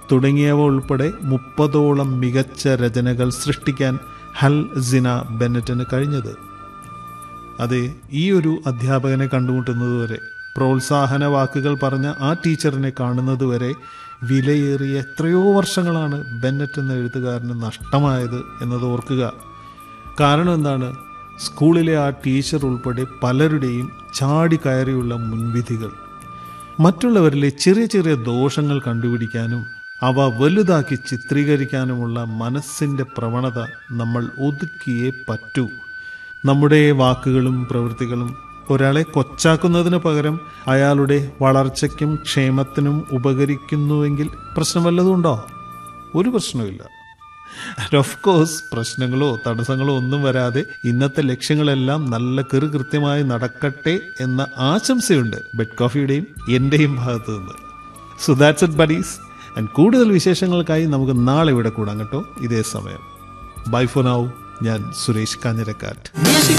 തുടങ്ങിയവ ഉൾപ്പെടെ മുപ്പതോളം മികച്ച രചനകൾ സൃഷ്ടിക്കാൻ ഹൽ സിന ബെന്നറ്റിന് കഴിഞ്ഞത് അതെ ഈ ഒരു അധ്യാപകനെ കണ്ടുമുട്ടുന്നതുവരെ പ്രോത്സാഹന വാക്കുകൾ പറഞ്ഞ ആ ടീച്ചറിനെ കാണുന്നതുവരെ വിലയേറിയ എത്രയോ വർഷങ്ങളാണ് ബെന്നറ്റ് എന്ന എഴുത്തുകാരന് നഷ്ടമായത് എന്നത് ഓർക്കുക കാരണം എന്താണ് സ്കൂളിലെ ആ ടീച്ചർ ഉൾപ്പെടെ പലരുടെയും ചാടി കയറിയുള്ള മുൻവിധികൾ മറ്റുള്ളവരിലെ ചെറിയ ചെറിയ ദോഷങ്ങൾ കണ്ടുപിടിക്കാനും അവ വലുതാക്കി ചിത്രീകരിക്കാനുമുള്ള മനസ്സിൻ്റെ പ്രവണത നമ്മൾ ഒതുക്കിയേ പറ്റൂ നമ്മുടെ വാക്കുകളും പ്രവൃത്തികളും ഒരാളെ കൊച്ചാക്കുന്നതിന് പകരം അയാളുടെ വളർച്ചയ്ക്കും ക്ഷേമത്തിനും ഉപകരിക്കുന്നുവെങ്കിൽ പ്രശ്നം വല്ലതും ഉണ്ടോ ഒരു പ്രശ്നവുമില്ല ആൻഡ് ഓഫ് കോഴ്സ് പ്രശ്നങ്ങളോ തടസ്സങ്ങളോ ഒന്നും വരാതെ ഇന്നത്തെ ലക്ഷ്യങ്ങളെല്ലാം നല്ല കൃ കൃത്യമായി നടക്കട്ടെ എന്ന ആശംസയുണ്ട് ബെഡ് കോഫിയുടെയും എൻ്റെയും ഭാഗത്തു നിന്ന് so that's it buddies and കൂടുതൽ വിശേഷങ്ങൾക്കായി നമുക്ക് നാളെ ഇവിടെ കൂടാം കേട്ടോ ഇതേ സമയം ബൈ ഫോർ നൗ ഞാൻ സുരേഷ് കാഞ്ഞിരക്കാറ്റ്